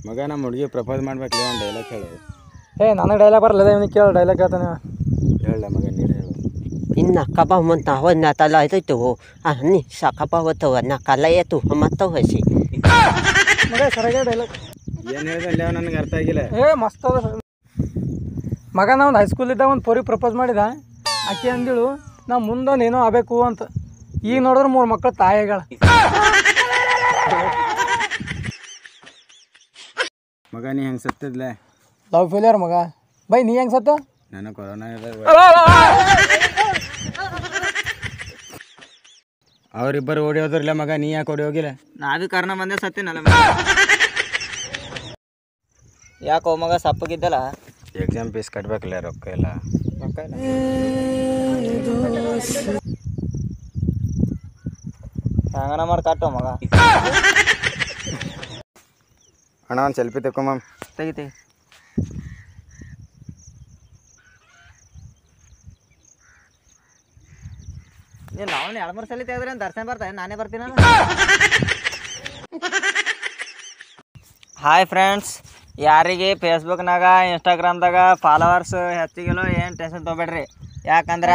ಮಗ ನಮ್ಮ ಹುಡುಗಿ ಪ್ರಪೋಸ್ ಮಾಡ್ಬೇಕಲ್ಲ ಒಂದು ಡೈಲಾಗ್ ಹೇಳು ಏ ನನಗೆ ಡೈಲಾಗ್ ಬರಲ್ಲ ಇವನಿಗೆ ಕೇಳು ಡೈಲಾಗ್ ಕೇಳ್ತಾನೆ ಹೇಳ ಮಗ ನೀನು ಹೇಳು Inna ka ba mun ta wan na ta lai tu a ni sa ka ba wa to na ka lai tu ma to ha si ಮಗ ಸರಿಯಾಗಿ ಡೈಲಾಗ್ ಏನು ಹೇಳ್ದೆ ನನಗೆ ಅರ್ಥ ಆಗಿಲ್ಲ ಏ ಮಸ್ತ್ ಅದ ಮಗ ನಾ ಒಂದು ಹೈಸ್ಕೂಲ್ ಇದ್ದಾಗ ಒಂದು ಪೊರಿ ಪ್ರಪೋಸ್ ಮಾಡಿದ ಆಕೆ ಅಂದಿಳು ನಾ ಮುಂದೊಂದು ಏನೋ ಆಗಬೇಕು ಅಂತ ಈಗ ನೋಡಿದ್ರೆ ಮೂರು ಮಕ್ಕಳು ತಾಯಿಗಳ ಮಗ ನೀ ಹೆಂಗೆ ಸತ್ತಿದ್ಲೆ ಲವ್ ಫೇಲಿಯರ್ ಮಗ ಬೈ ನೀ ಹೆಂಗೆ ಸತ್ತ ನನಗೆ ಕೊರೋನಾ ಇದೆ ಅವರಿಬ್ಬರು ಓಡಿ ಹೋದ್ರಲ್ಲ ಮಗ ನೀ ಯಾಕೆ ಓಡಿ ಹೋಗಿಲ್ಲ ನಾವೇ ಕಾರಣ ಬಂದೆ ಸತ್ತಿನಲ್ಲ ಯಾಕೋ ಮಗ ಸಪ್ಪಗಿದ್ದಲ್ಲ ಎಕ್ಸಾಮ್ ಫೀಸ್ ಕಟ್ಬೇಕಲ್ಲ ರೊಕ್ಕ ಎಲ್ಲ ಹಂಗನ ಮಾಡಿ ಕಟ್ಟೋ ಮಗ ಅಣ್ಣ ಒಂದು ಸೆಲ್ಫಿ ತಕೊಂಬ ತೆಗಿ ತೆಗಿ ನೀನು ನಾವು ಎರಡು ಮೂರು ಸಲ ತೆಗೆದ್ರೆ ದರ್ಶನ ಬರ್ತಾರೆ ನಾನೇ ಬರ್ತೀನಲ್ಲ ಹಾಯ್ ಫ್ರೆಂಡ್ಸ್ ಯಾರಿಗೆ ಫೇಸ್ಬುಕ್ನಾಗ ಇನ್ಸ್ಟಾಗ್ರಾಮ್ದಾಗ ಫಾಲೋವರ್ಸ್ ಹೆಚ್ಚಿಗೆಲ್ಲೋ ಏನು ಟೆನ್ಷನ್ ತೊಗೊಬೇಡ್ರಿ ಯಾಕಂದ್ರೆ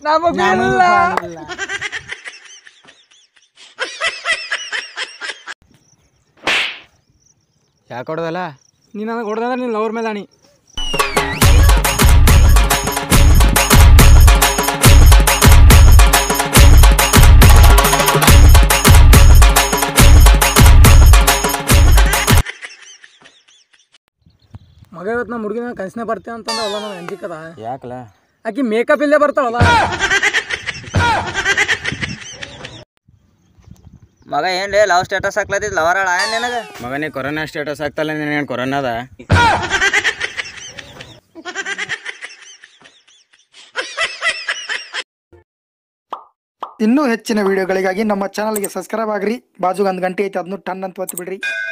ಯಾಕೆ ಹೊಡೆದಲ್ಲ ನೀ ನನಗೆ ಹೊಡೆದಂದ್ರೆ ನೀನು ಲವ್ರ ಮೇಲೆ ಅಣಿ ಮಗ ಇವತ್ತು ನಮ್ಮ ಹುಡುಗಿನ ಕನ್ಸನೆ ಬರ್ತೇವೆ ಅಂತಂದ್ರೆ ಅಲ್ಲ ನಾನು ಅಂಜಿಕದ ಯಾಕಲ್ಲ ಆಕಿ ಮೇಕಪ್ ಇಲ್ಲೇ ಬರ್ತಾವಲ್ಲ ಮಗ ಏನು ಲವ್ ಸ್ಟೇಟಸ್ ಹಾಕ್ಲತ್ತಿದ್ ಲವರ್ ಆಳ ನಿನಗೆ ಮಗ ನೀ ಕೊರೋನಾ ಸ್ಟೇಟಸ್ ಆಗ್ತಲ್ಲ ನೀನು ಕೊರೋನಾ ಅದ ಇನ್ನೂ ಹೆಚ್ಚಿನ ವಿಡಿಯೋಗಳಿಗಾಗಿ ನಮ್ಮ ಚಾನಲ್ಗೆ ಸಬ್ಸ್ಕ್ರೈಬ್ ಆಗ್ರಿ ಬಾಜುಗೆ ಒಂದು ಗಂಟೆ ಐತೆ ಅದನ್ನು ಟನ್ ಅಂತ ಒತ್ತಿ ಬಿಡ್ರಿ